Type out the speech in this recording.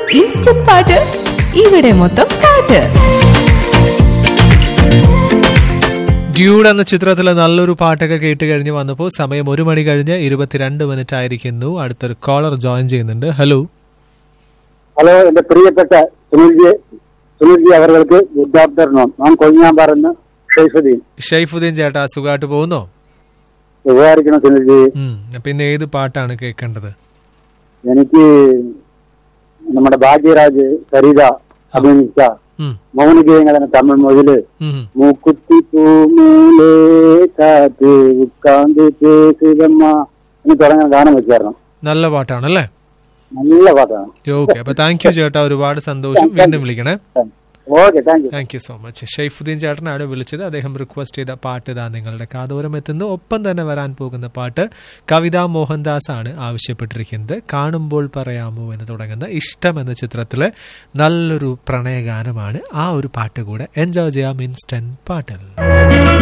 Instant പാട്ട് ഇവിടെ മൊത്തം പാട്ട് ഡ്യൂഡ് എന്ന ചിത്രത്തിലെ നല്ലൊരു പാട്ടൊക്കെ കേട്ട് കഴിഞ്ഞ് വന്നപ്പോൾ സമയം ഒരു മണി കഴിഞ്ഞ് ഇരുപത്തിരണ്ട് മിനിറ്റ് ആയിരിക്കുന്നു അടുത്തൊരു കോളർ ജോയിൻ ചെയ്യുന്നുണ്ട് ഹലോ ഹലോ എന്റെ പ്രിയപ്പെട്ട സുനിൽജി സുനിൽജി അവർക്ക് ഗുഡ് ആഫ്റ്റർനൂൺ ഞാൻ കൊഴിഞ്ഞാമ്പാറന്ന് ഷെയ്ഫുദ്ദീൻ ഷെയ്ഫുദ്ദീൻ ചേട്ടാ സുഖമായിട്ട് പോകുന്നോ ഉപകാരിക്കണം സുനിൽജി ഉം അപ്പൊ ഇന്ന് ഏത് പാട്ടാണ് കേൾക്കേണ്ടത് എനിക്ക് നമ്മുടെ ഭാഗ്യരാജ് സരിത അഭിനയിച്ച ഉം, മൗനികയങ്ങൾ എന്ന തമിഴ് മൊഴിയില് ഉം. മൂക്കുത്തി പൂമേലേ കാറ്റ് ഉட்கார்ந்து പേസുതമ്മ എന്ന് തുടങ്ങുന്ന ഗാനം വെച്ചായിരുന്നു നല്ല പാട്ടാണല്ലേ നല്ല പാട്ടാണ് ഓക്കെ അപ്പൊ താങ്ക് യു ചേട്ടാ ഒരുപാട് സന്തോഷം വീണ്ടും വിളിക്കണേ okay thank you thank you so much Shaifuddin ചേട്ടനാണ് വിളിച്ചത് അദ്ദേഹം റിക്വസ്റ്റ് ചെയ്ത പാട്ട് ഇതാ നിങ്ങളുടെ കാതോരം എത്തുന്നു ഒപ്പം തന്നെ വരാൻ പോകുന്ന പാട്ട് കവിത മോഹൻദാസ് ആണ് ആവശ്യപ്പെട്ടിരിക്കുന്നത് കാണുമ്പോൾ പറയാമോ എന്ന് തുടങ്ങുന്ന ഇഷ്ടം എന്ന ചിത്രത്തിലെ നല്ലൊരു പ്രണയഗാനമാണ് ആ ഒരു പാട്ട് കൂടെ എൻജോയ് ചെയ്യാം ഇൻസ്റ്റന്റ് പാട്ടിൽ